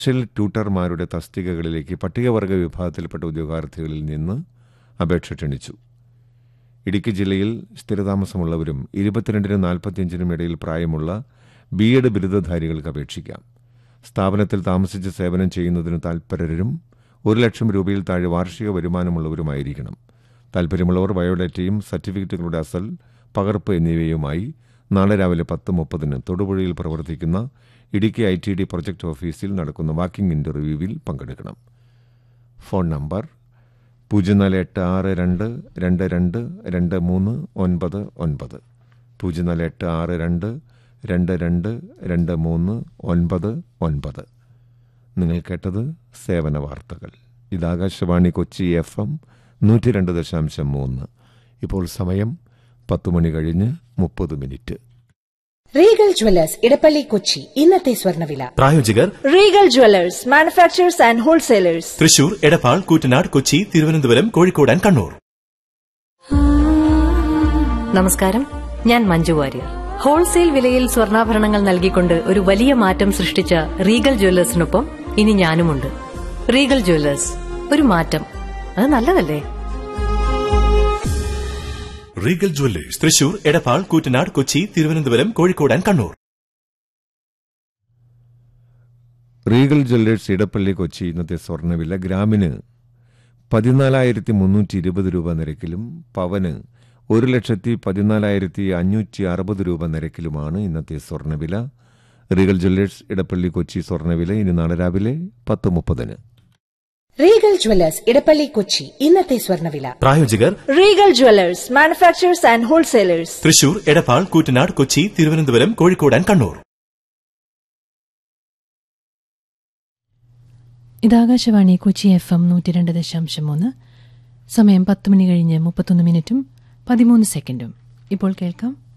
special ട്യൂട്ടർമാരുടെ തസ്തികകളിലേക്ക് പട്ടികവർഗ വിഭാഗത്തിൽപ്പെട്ട ഉദ്യോഗാർത്ഥികളിൽ നിന്ന് അപേക്ഷ ക്ഷണിച്ചു ഇടുക്കി ജില്ലയിൽ സ്ഥിരതാമസമുള്ളവരും ഇരുപത്തിരണ്ടിനും നാൽപ്പത്തിയഞ്ചിനും ഇടയിൽ പ്രായമുള്ള ബി എഡ് ബിരുദധാരികൾക്ക് അപേക്ഷിക്കാം സ്ഥാപനത്തിൽ താമസിച്ച് സേവനം ചെയ്യുന്നതിന് താൽപ്പരരും ഒരു ലക്ഷം രൂപയിൽ താഴെ വാർഷിക വരുമാനമുള്ളവരുമായിരിക്കണം താൽപ്പര്യമുള്ളവർ ബയോഡാറ്റയും സർട്ടിഫിക്കറ്റുകളുടെ അസൽ പകർപ്പ് എന്നിവയുമായി നാളെ രാവിലെ പത്ത് മുപ്പതിന് തൊടുപുഴയിൽ പ്രവർത്തിക്കുന്ന Idukki I T D project ഓഫീസിൽ നടക്കുന്ന വാക്കിംഗ് ഇന്റർവ്യൂവിൽ പങ്കെടുക്കണം ഫോൺ നമ്പർ പൂജ്യം നാല് എട്ട് ആറ് രണ്ട് രണ്ട് രണ്ട് രണ്ട് മൂന്ന് ഒൻപത് ഒൻപത് പൂജ്യം നാല് എട്ട് ആറ് രണ്ട് രണ്ട് രണ്ട് രണ്ട് മൂന്ന് ഒൻപത് ഒൻപത് നിങ്ങൾ കേട്ടത് സേവന വാർത്തകൾ ഇത് ആകാശവാണി കൊച്ചി എഫ് എം നൂറ്റി രണ്ട് ദശാംശം മൂന്ന് ഇപ്പോൾ സമയം പത്ത് മണി കഴിഞ്ഞ് മുപ്പത് minute Regal jewellers Edappally Kochi ഇന്നത്തെ സ്വർണ്ണവില പ്രായോജകർ Regal jewellers manufacturers and wholesalers Thrissur Edappal Koottanad Kochi Thiruvananthapuram Kozhikode and Kannur നമസ്കാരം ഞാൻ മഞ്ജു വാര്യർ ഹോൾസെയിൽ വിലയിൽ സ്വർണ്ണാഭരണങ്ങൾ നൽകിക്കൊണ്ട് ഒരു വലിയ മാറ്റം സൃഷ്ടിച്ച റീഗൽ ജ്വല്ലേഴ്സിനൊപ്പം ഇനി ഞാനുമുണ്ട് റീഗൽ ജ്വല്ലേഴ്സ് ഒരു മാറ്റം അത് നല്ലതല്ലേ Regal jewellers Thrissur Edappal Koottanad Kochi Thiruvananthapuram Kozhikode and Kannur Regal jewellers Edappally Kochi ഇന്നത്തെ സ്വർണ്ണവില ഗ്രാമിന് പതിനാലായിരത്തി മുന്നൂറ്റി ഇരുപത് രൂപ നിരക്കിലും പവന് ഒരു ലക്ഷത്തി പതിനാലായിരത്തി അഞ്ഞൂറ്റി അറുപത് രൂപ നിരക്കിലുമാണ് ഇന്നത്തെ സ്വർണ്ണവില റീഗൽ ജ്വല്ലേഴ്സ് ഇടപ്പള്ളി കൊച്ചി സ്വർണ്ണവില ഇനി നാളെ രാവിലെ പത്ത് മുപ്പതിന് റീഗൽ ജ്വല്ലേഴ്സ് ഇടപ്പള്ളി കൊച്ചി ഇന്നത്തെ സ്വർണ്ണവില പ്രായോജകർ Regal jewellers manufacturers and wholesalers Thrissur Edappal Koottanad Kochi Thiruvananthapuram Kozhikode and Kannur ഇത് ആകാശവാണി കൊച്ചി എഫ് എം നൂറ്റി രണ്ട് ദശാംശം മൂന്ന് സമയം പത്ത് മണി കഴിഞ്ഞ് മുപ്പത്തൊന്ന് മിനിറ്റും പതിമൂന്ന് സെക്കൻഡും ഇപ്പോൾ കേൾക്കാം